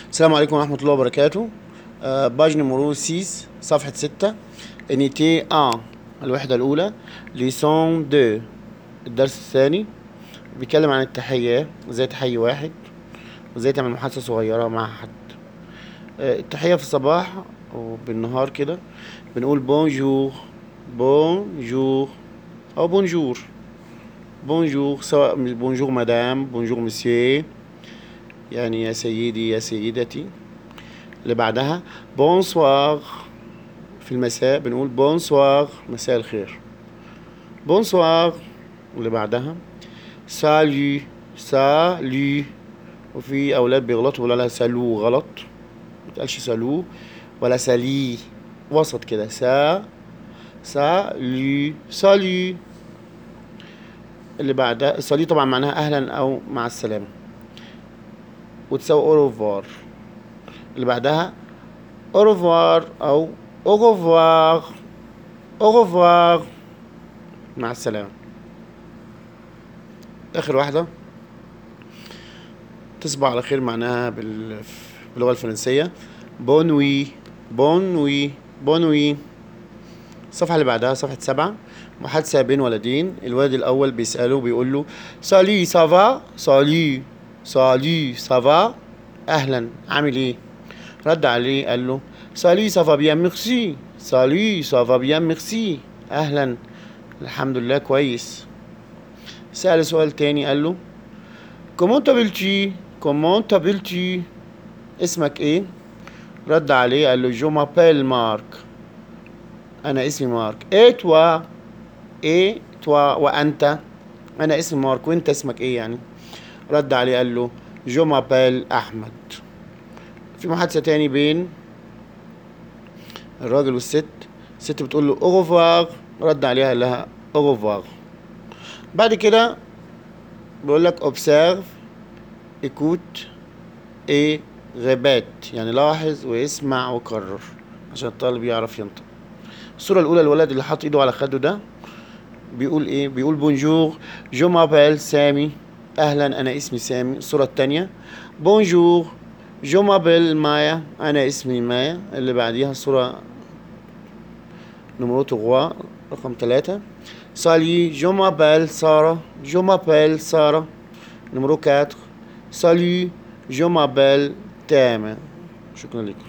السلام عليكم ورحمة الله وبركاته آه، باج نمرو 6 صفحة 6 انيتي 1 الوحدة الأولى ليسون 2 الدرس الثاني بيتكلم عن التحية ازاي تحيي واحد وازاي تعمل محادثة صغيرة مع حد آه، التحية في الصباح وبالنهار كده بنقول بونجور بونجور أو بونجور بونجور سواء بونجور مدام بونجور مسيو يعني يا سيدي يا سيدتي اللي بعدها بونسوار في المساء بنقول بونسوار مساء الخير بونسوار واللي بعدها سالي سالي وفي اولاد بيغلطوا ولا لا سالو غلط متقالش سالو ولا سالي وسط كده سا سالي سالي اللي بعدها سالي طبعا معناها اهلا او مع السلامه وتساوي اوروفوار اللي بعدها اوروفوار او اوروفوار اوروفوار مع السلامة آخر واحدة تصبح على خير معناها بال- باللغة الفرنسية بونوي بونوي بونوي الصفحة اللي بعدها صفحة سبعة محادثة بين ولدين الولد الأول بيسأله بيقول له سالي سافا سالي سالي سافا أهلا عامل إيه رد عليه قال له سالي سافا بيان ميرسي سالي سافا بيان ميرسي أهلا الحمد لله كويس سأل سؤال تاني قال له كومون تابلتي كومون تابلتي اسمك ايه رد عليه قال له جو مابيل مارك انا اسمي مارك ايه توا ايه توا وانت انا اسمي مارك وانت اسمك ايه يعني رد عليه قال له جو مابيل احمد في محادثة تاني بين الراجل والست الست بتقول له اوغوفوار رد عليها قال لها اوغوفوار بعد كده بيقول لك observe écoute et répète يعني لاحظ واسمع وكرر عشان الطالب يعرف ينطق الصورة الأولى الولد اللي حاط إيده على خده ده بيقول إيه؟ بيقول بونجور جو مابيل سامي أهلا أنا اسمي سامي الصورة التانية بونجور جو مابيل مايا أنا اسمي مايا اللي بعديها الصورة نمرو تغوا رقم ثلاثة سالي جو مابيل سارة جو مابيل سارة نمرو 4 سالي جو مابيل تامة شكرا لكم